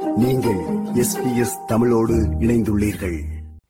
நீங்கள் எஸ்பிஎஸ் தமிழோடு இணைந்துள்ளீர்கள்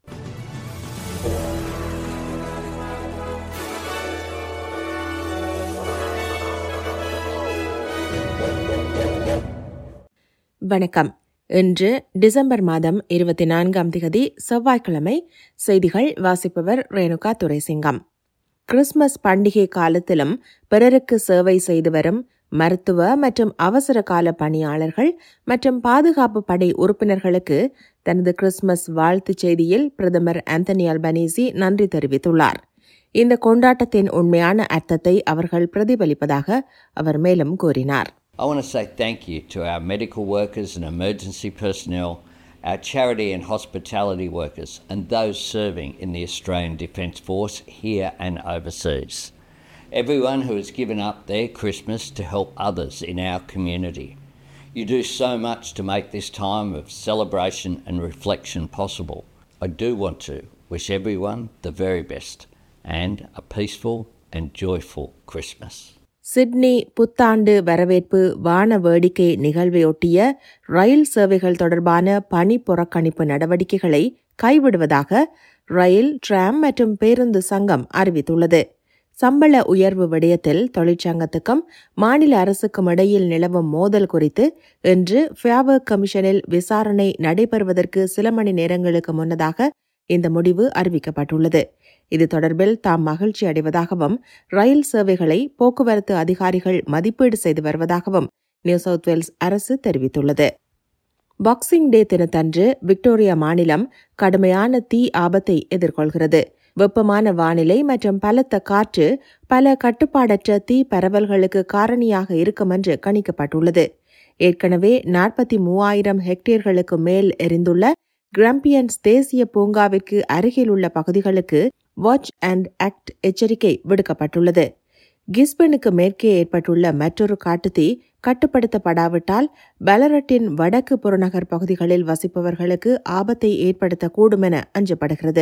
வணக்கம் இன்று டிசம்பர் மாதம் இருபத்தி நான்காம் திகதி செவ்வாய்க்கிழமை செய்திகள் வாசிப்பவர் ரேணுகா துரைசிங்கம் கிறிஸ்துமஸ் பண்டிகை காலத்திலும் பிறருக்கு சேவை செய்து வரும் மருத்துவ மற்றும் அவசர கால பணியாளர்கள் மற்றும் பாதுகாப்பு படை உறுப்பினர்களுக்கு தனது கிறிஸ்துமஸ் வாழ்த்துச் செய்தியில் பிரதமர் ஆந்தனி அல்பனீசி நன்றி தெரிவித்துள்ளார் இந்த கொண்டாட்டத்தின் உண்மையான அர்த்தத்தை அவர்கள் பிரதிபலிப்பதாக அவர் மேலும் கூறினார் I want to say thank you to our medical workers and emergency personnel, our charity and hospitality workers, and those serving in the Australian Defence Force here and overseas. Everyone who has given up their Christmas to help others in our community. You do so much to make this time of celebration and reflection possible. I do want to wish everyone the very best and a peaceful and joyful Christmas. Sydney புத்தாண்டு வரவேற்பு வான வேடிக்கை நிகழ்வையொட்டிய ரயில் சேவைகள் தொடர்பான பணி புறக்கணிப்பு நடவடிக்கைகளை கைவிடுவதாக ரயில் DRAM மற்றும் பேருந்து சங்கம் அறிவித்துள்ளது சம்பள உயர்வு விடயத்தில் தொழிற்சங்கத்துக்கும் மாநில அரசுக்கும் இடையில் நிலவும் மோதல் குறித்து இன்று ஃபேவர் கமிஷனில் விசாரணை நடைபெறுவதற்கு சில மணி நேரங்களுக்கு முன்னதாக இந்த முடிவு அறிவிக்கப்பட்டுள்ளது இது தொடர்பில் தாம் மகிழ்ச்சி அடைவதாகவும் ரயில் சேவைகளை போக்குவரத்து அதிகாரிகள் மதிப்பீடு செய்து வருவதாகவும் நியூ சவுத் வேல்ஸ் அரசு தெரிவித்துள்ளது பாக்ஸிங் டே தினத்தன்று விக்டோரியா மாநிலம் கடுமையான தீ ஆபத்தை எதிர்கொள்கிறது வெப்பமான வானிலை மற்றும் பலத்த காற்று பல கட்டுப்பாடற்ற தீ பரவல்களுக்கு காரணியாக இருக்கும் என்று கணிக்கப்பட்டுள்ளது ஏற்கனவே நாற்பத்தி மூவாயிரம் ஹெக்டேர்களுக்கு மேல் எரிந்துள்ள கிரம்பியன்ஸ் தேசிய பூங்காவிற்கு அருகில் உள்ள பகுதிகளுக்கு வாட்ச் அண்ட் ஆக்ட் எச்சரிக்கை விடுக்கப்பட்டுள்ளது கிஸ்பனுக்கு மேற்கே ஏற்பட்டுள்ள மற்றொரு காட்டுத்தீ கட்டுப்படுத்தப்படாவிட்டால் பலரட்டின் வடக்கு புறநகர் பகுதிகளில் வசிப்பவர்களுக்கு ஆபத்தை ஏற்படுத்தக்கூடும் என அஞ்சப்படுகிறது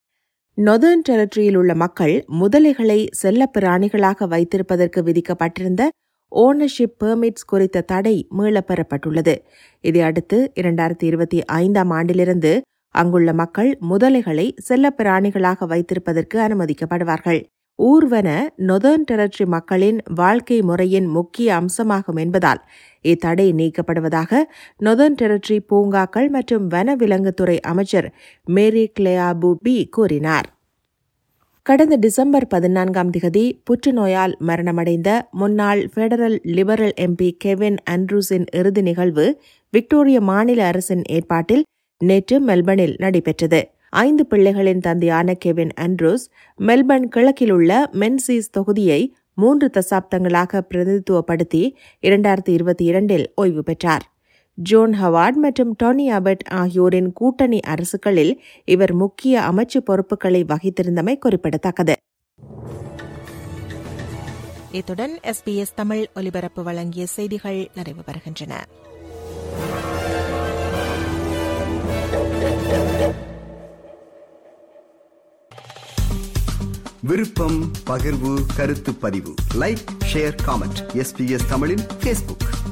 நொதர்ன் டெரிட்டரியில் உள்ள மக்கள் முதலைகளை செல்லப் பிராணிகளாக வைத்திருப்பதற்கு விதிக்கப்பட்டிருந்த ஓனர்ஷிப் பெர்மிட்ஸ் குறித்த தடை மீளப்பெறப்பட்டுள்ளது இதையடுத்து இரண்டாயிரத்தி இருபத்தி ஐந்தாம் ஆண்டிலிருந்து அங்குள்ள மக்கள் முதலைகளை செல்லப் பிராணிகளாக வைத்திருப்பதற்கு அனுமதிக்கப்படுவார்கள் ஊர்வன நொதர்ன் டெரிட்டரி மக்களின் வாழ்க்கை முறையின் முக்கிய அம்சமாகும் என்பதால் இத்தடை நீக்கப்படுவதாக நொதர்ன் டெரிட்டரி பூங்காக்கள் மற்றும் வனவிலங்குத்துறை அமைச்சர் மேரி கிளேயாபு பி கூறினார் கடந்த டிசம்பர் பதினான்காம் திகதி புற்றுநோயால் மரணமடைந்த முன்னாள் பெடரல் லிபரல் எம்பி கெவின் ஆண்ட்ரூஸின் இறுதி நிகழ்வு விக்டோரிய மாநில அரசின் ஏற்பாட்டில் நேற்று மெல்பர்னில் நடைபெற்றது ஐந்து பிள்ளைகளின் தந்தையான கெவின் ஆண்ட்ரூஸ் மெல்பர்ன் கிழக்கில் உள்ள மென்சீஸ் தொகுதியை மூன்று தசாப்தங்களாக பிரதிநிதித்துவப்படுத்தி இரண்டாயிரத்தி இருபத்தி இரண்டில் ஓய்வு பெற்றார் ஜோன் ஹவார்ட் மற்றும் டோனி அபட் ஆகியோரின் கூட்டணி அரசுகளில் இவர் முக்கிய அமைச்சு பொறுப்புகளை வகித்திருந்தமை குறிப்பிடத்தக்கது இத்துடன் எஸ்பிஎஸ் தமிழ் ஒலிபரப்பு வழங்கிய செய்திகள் நிறைவு பெறுகின்றன விருப்பம் பகிர்வு கருத்து பதிவு லைக் ஷேர் காமெண்ட் எஸ்பிஎஸ் தமிழின் ஃபேஸ்புக்